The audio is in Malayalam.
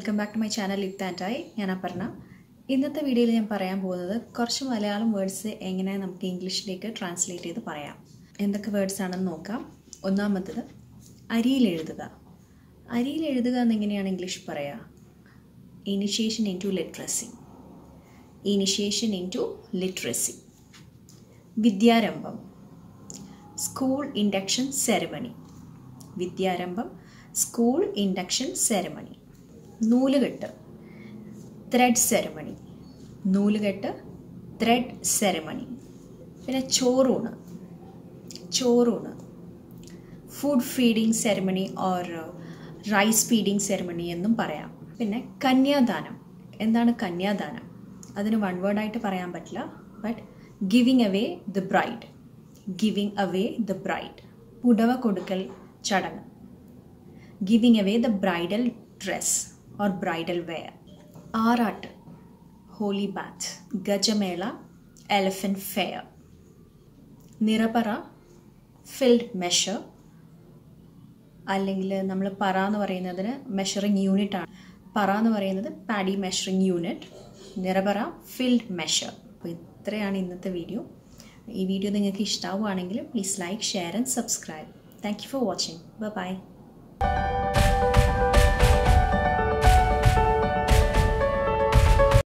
welcome back to my channel ലിപ് ആൻഡായി ഞാൻ അപർണ ഇന്നത്തെ വീഡിയോയിൽ ഞാൻ പറയാൻ പോകുന്നത് കുറച്ച് മലയാളം വേർഡ്സ് എങ്ങനെ നമുക്ക് ഇംഗ്ലീഷിലേക്ക് ട്രാൻസ്ലേറ്റ് ചെയ്ത് പറയാം എന്തൊക്കെ വേർഡ്സ് ആണെന്ന് നോക്കാം ഒന്നാമത്തത് അരിയിൽ എഴുതുക അരിയിൽ എഴുതുക എന്നെങ്ങനെയാണ് ഇംഗ്ലീഷ് പറയുക initiation into literacy initiation into literacy Vidyarambham school induction ceremony Vidyarambham school induction ceremony Noolukettu thread ceremony Noolukettu thread ceremony പിന്നെ Choroonu Choroonu food feeding ceremony or rice feeding ceremony എന്നും പറയാം പിന്നെ കന്യാദാനം എന്താണ് കന്യാദാനം അതിന് വൺ വേർഡായിട്ട് പറയാൻ പറ്റില്ല but giving away the bride giving away the bride പുടവ കൊടുക്കൽ ചടങ്ങ് giving away the bridal dress or bridal wear Aarattu holy bath Gajamela elephant fair Nirapara filled measure അല്ലെങ്കിൽ നമ്മൾ പറ എന്ന് പറയുന്നതിന് മെഷറിംഗ് യൂണിറ്റ് ആണ് പറ എന്ന് പറയുന്നത് paddy measuring unit Nirapara filled measure അപ്പോൾ ഇത്രയാണ് ഇന്നത്തെ വീഡിയോ ഈ വീഡിയോ നിങ്ങൾക്ക് ഇഷ്ടമാവുകയാണെങ്കിൽ please like share and subscribe thank you for watching by